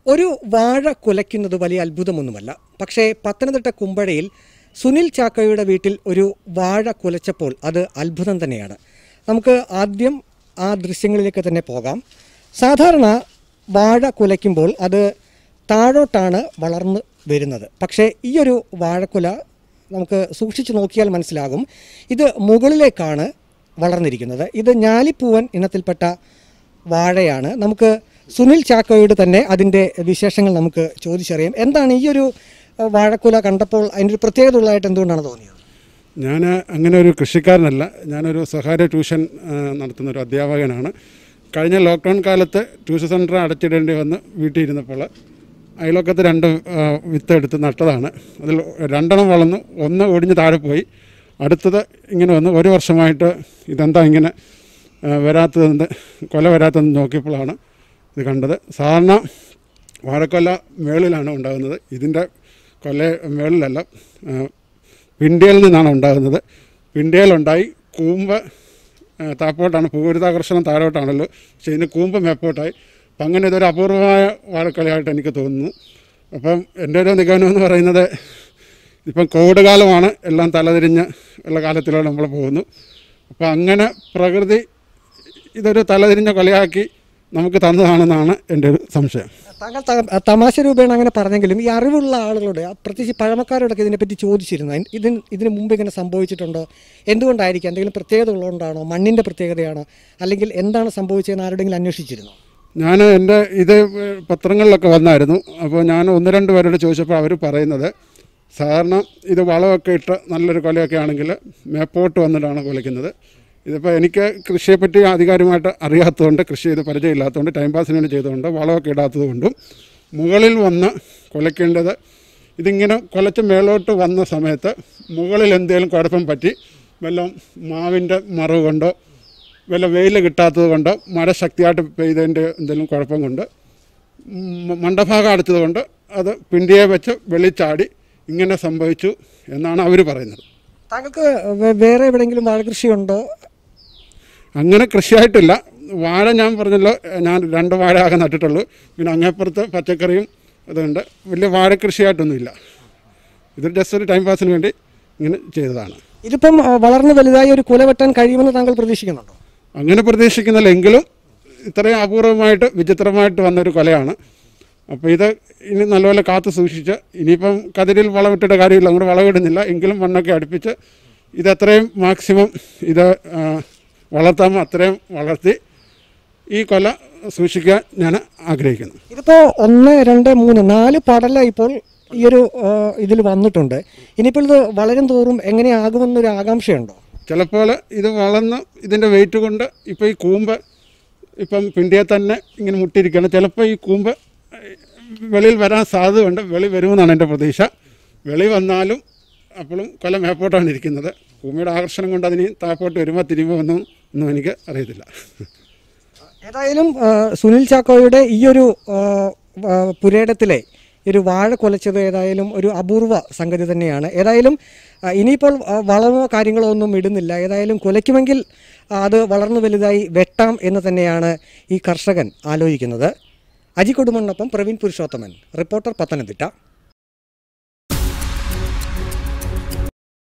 ഒരു വാഴ കുലയ്ക്കുന്നത് വലിയ അത്ഭുതമൊന്നുമല്ല പക്ഷേ പത്തനംതിട്ട കുമ്പഴയിൽ സുനിൽ ചാക്കോയുടെ വീട്ടിൽ ഒരു വാഴ കുലച്ചപ്പോൾ അത് അത്ഭുതം തന്നെയാണ് നമുക്ക് ആദ്യം ആ ദൃശ്യങ്ങളിലേക്ക് തന്നെ പോകാം സാധാരണ വാഴ കുലയ്ക്കുമ്പോൾ അത് താഴോട്ടാണ് വളർന്നു വരുന്നത് പക്ഷേ ഈ ഒരു വാഴക്കുല നമുക്ക് സൂക്ഷിച്ചു നോക്കിയാൽ മനസ്സിലാകും ഇത് മുകളിലേക്കാണ് വളർന്നിരിക്കുന്നത് ഇത് ഞാലിപ്പൂവൻ ഇനത്തിൽപ്പെട്ട വാഴയാണ് നമുക്ക് സുനിൽ ചാക്കോയോട് തന്നെ അതിൻ്റെ വിശേഷങ്ങൾ നമുക്ക് ചോദിച്ചറിയാം എന്താണ് ഈ ഒരു അഹ്, വാഴക്കുല കണ്ടപ്പോൾ അതിൻ്റെ ഒരു പ്രത്യേകത ഉള്ളതായിട്ട് എന്തുകൊണ്ടാണ് തോന്നിയത് ഞാൻ അങ്ങനെ ഒരു കൃഷിക്കാരനല്ല ഞാനൊരു സ്വകാര്യ ട്യൂഷൻ ആ, നടത്തുന്ന ഒരു അധ്യാപകനാണ് കഴിഞ്ഞ ലോക്ക്ഡൗൺ കാലത്ത് ട്യൂഷൻ സെൻറ്റർ അടച്ചിടേണ്ടി വന്ന് വീട്ടിൽ ഇരുന്നപ്പോൾ അയൽവക്കത്ത് രണ്ട് ആ, വിത്ത് എടുത്ത് നട്ടതാണ് അതിൽ രണ്ടെണ്ണം വളർന്നു ഒന്ന് ഒടിഞ്ഞ് താഴെ പോയി അടുത്തത് ഇങ്ങനെ വന്നു ഒരു വർഷമായിട്ട് ഇതെന്താ ഇങ്ങനെ ആ, വരാത്തതെന്ന് കൊല വരാത്തതെന്ന് നോക്കിയപ്പോഴാണ് ഇത് കണ്ടത് സാധാരണ വാഴക്കൊല മേളിലാണ് ഉണ്ടാകുന്നത് ഇതിൻ്റെ കൊല മേളിലല്ല ആ, പിണ്ടിയിൽ നിന്നാണ് ഉണ്ടാകുന്നത് പിണ്ടിയിലുണ്ടായി കൂമ്പ് ആ, താപ്പോട്ടാണ് ഭൂഗുരുതാകർഷണം താഴോട്ടാണല്ലോ പക്ഷേ ഇതിന് കൂമ്പ് മേപ്പോട്ടായി അപ്പം അങ്ങനെ ഇതൊരു അപൂർവമായ വാഴക്കൊലയായിട്ട് എനിക്ക് തോന്നുന്നു അപ്പം എൻ്റെ ഒരു നിഗമനം എന്ന് പറയുന്നത് ഇപ്പം കോവിഡ് കാലമാണ് എല്ലാം തലതിരിഞ്ഞ് ഉള്ള കാലത്തിലൂടെ നമ്മൾ പോകുന്നു അപ്പം അങ്ങനെ പ്രകൃതി ഇതൊരു തലതിരിഞ്ഞ കൊലയാക്കി നമുക്ക് തന്നതാണെന്നാണ് എൻ്റെ ഒരു സംശയം താങ്കൾ ത- തമാശ രൂപേണ അങ്ങനെ പറഞ്ഞെങ്കിലും ഈ അറിവുള്ള ആളുകളോട് ആ പ്രത്യേകിച്ച് പഴമക്കാരോടൊക്കെ ഇതിനെപ്പറ്റി ചോദിച്ചിരുന്നു അതിന് ഇതിന് ഇതിന് മുമ്പ് ഇങ്ങനെ സംഭവിച്ചിട്ടുണ്ടോ എന്തുകൊണ്ടായിരിക്കും എന്തെങ്കിലും പ്രത്യേകത ഉള്ളതുകൊണ്ടാണോ മണ്ണിൻ്റെ പ്രത്യേകതയാണോ അല്ലെങ്കിൽ എന്താണ് സംഭവിച്ചതെന്ന് ആരുടെങ്കിലും അന്വേഷിച്ചിരുന്നോ ഞാൻ എൻ്റെ ഇത് പത്രങ്ങളിലൊക്കെ വന്നായിരുന്നു അപ്പോൾ ഞാൻ ഒന്ന് രണ്ട് പേരോട് ചോദിച്ചപ്പോൾ അവർ പറയുന്നത് സാധാരണ ഇത് വളമൊക്കെ ഇട്ട് നല്ലൊരു കൊലയൊക്കെ ആണെങ്കിൽ മേപ്പോട്ട് വന്നിട്ടാണ് കൊലയ്ക്കുന്നത് ഇതിപ്പോൾ എനിക്ക് കൃഷിയെപ്പറ്റി ആധികാരികമായിട്ട് അറിയാത്തതുകൊണ്ട് കൃഷി ചെയ്ത് പരിചയമില്ലാത്തതുകൊണ്ട് ടൈം പാസിന് വേണ്ടി ചെയ്തുകൊണ്ട് വളമൊക്കെ ഇടാത്തത് കൊണ്ടും മുകളിൽ വന്ന് കൊലയ്ക്കേണ്ടത് ഇതിങ്ങനെ കൊലച്ച് മേലോട്ട് വന്ന സമയത്ത് മുകളിൽ എന്തെങ്കിലും കുഴപ്പം പറ്റി വല്ലതും മാവിൻ്റെ മറവ് കൊണ്ടോ വല്ല വെയിൽ കിട്ടാത്തത് കൊണ്ടോ മഴ ശക്തിയായിട്ട് പെയ്തതിൻ്റെ എന്തെങ്കിലും കുഴപ്പം കൊണ്ട് മ- മണ്ടഭാഗം അടച്ചത് കൊണ്ട് അത് പിണ്ടിയെ വെച്ച് വെളിച്ചാടി ഇങ്ങനെ സംഭവിച്ചു എന്നാണ് അവർ പറയുന്നത് താങ്കൾക്ക് വേ- വേറെ എവിടെയെങ്കിലും വാഴകൃഷി ഉണ്ടോ അങ്ങനെ കൃഷിയായിട്ടില്ല വാഴ ഞാൻ പറഞ്ഞല്ലോ ഞാൻ രണ്ട് വാഴ ആകെ നട്ടിട്ടുള്ളൂ പിന്നെ അങ്ങേപ്പുറത്ത് പച്ചക്കറിയും അതുകൊണ്ട് വലിയ വാഴ കൃഷിയായിട്ടൊന്നുമില്ല ഇത് ജസ്റ്റ് ഒരു ടൈം പാസിന് വേണ്ടി ഇങ്ങനെ ചെയ്തതാണ് ഇതിപ്പം ആ, വളർന്ന് വലുതായി ഒരു കുല വെട്ടാൻ കഴിയുമെന്ന് താങ്കൾ പ്രതീക്ഷിക്കുന്നുണ്ടോ അങ്ങനെ പ്രതീക്ഷിക്കുന്നില്ല എങ്കിലും ഇത്രയും അപൂർവമായിട്ട് വിചിത്രമായിട്ട് വന്നൊരു കൊലയാണ് അപ്പോൾ ഇത് ഇനി നല്ലപോലെ കാത്തു സൂക്ഷിച്ച് ഇനിയിപ്പം കതിരിൽ വളമിട്ടിട്ട് കാര്യമില്ല അങ്ങോട്ട് വളമിടുന്നില്ല എങ്കിലും മണ്ണൊക്കെ അടുപ്പിച്ച് ഇത് അത്രയും മാക്സിമം ഇത് ആ, വളർത്താമോ അത്രയും വളർത്തി ഈ കൊല സൂക്ഷിക്കാൻ ഞാൻ ആഗ്രഹിക്കുന്നു ഇതിപ്പോൾ ഒന്ന് രണ്ട് മൂന്ന് നാല് പടല ഇപ്പോൾ ഈ ഒരു ഇതിൽ വന്നിട്ടുണ്ട് ഇനിയിപ്പോൾ ഇത് വളരും തോറും എങ്ങനെയാകുമെന്നൊരു ആകാംക്ഷയുണ്ടോ ചിലപ്പോൾ ഇത് വളർന്ന് ഇതിൻ്റെ വെയിറ്റ് കൊണ്ട് ഇപ്പോൾ ഈ കൂമ്പ് ഇപ്പം പിണ്ടിയെ തന്നെ ഇങ്ങനെ മുട്ടിയിരിക്കുകയാണ് ചിലപ്പോൾ ഈ കൂമ്പ് വെളിയിൽ വരാൻ സാധ്യതയുണ്ട് വെളി വരുമെന്നാണ് എൻ്റെ പ്രതീക്ഷ വെളി വന്നാലും അപ്പോഴും കൊല മേപ്പോട്ടാണ് ഇരിക്കുന്നത് ഭൂമിയുടെ ആകർഷണം കൊണ്ട് അതിന് താപ്പോട്ട് വരുമ്പോൾ തിരിയുമ്പോൾ ഒന്നും ഒന്നും എനിക്ക് അറിയത്തില്ല ഏതായാലും ആ, സുനിൽ ചാക്കോയുടെ ഈ ഒരു ആ, ആ, പുരയിടത്തിലെ ഈ ഒരു വാഴ കൊലച്ചത് ഏതായാലും ഒരു അപൂർവ സംഗതി തന്നെയാണ് ഏതായാലും ആ, ഇനിയിപ്പോൾ ആ, വളമോ കാര്യങ്ങളോ ഒന്നും ഇടുന്നില്ല ഏതായാലും കുലയ്ക്കുമെങ്കിൽ ആ, അത് വളർന്നു വലുതായി വെട്ടാം എന്ന് തന്നെയാണ് ഈ കർഷകൻ ആലോചിക്കുന്നത് അജി കൊടുമണ്ണൊപ്പം പ്രവീൺ പുരുഷോത്തമൻ റിപ്പോർട്ടർ പത്തനംതിട്ട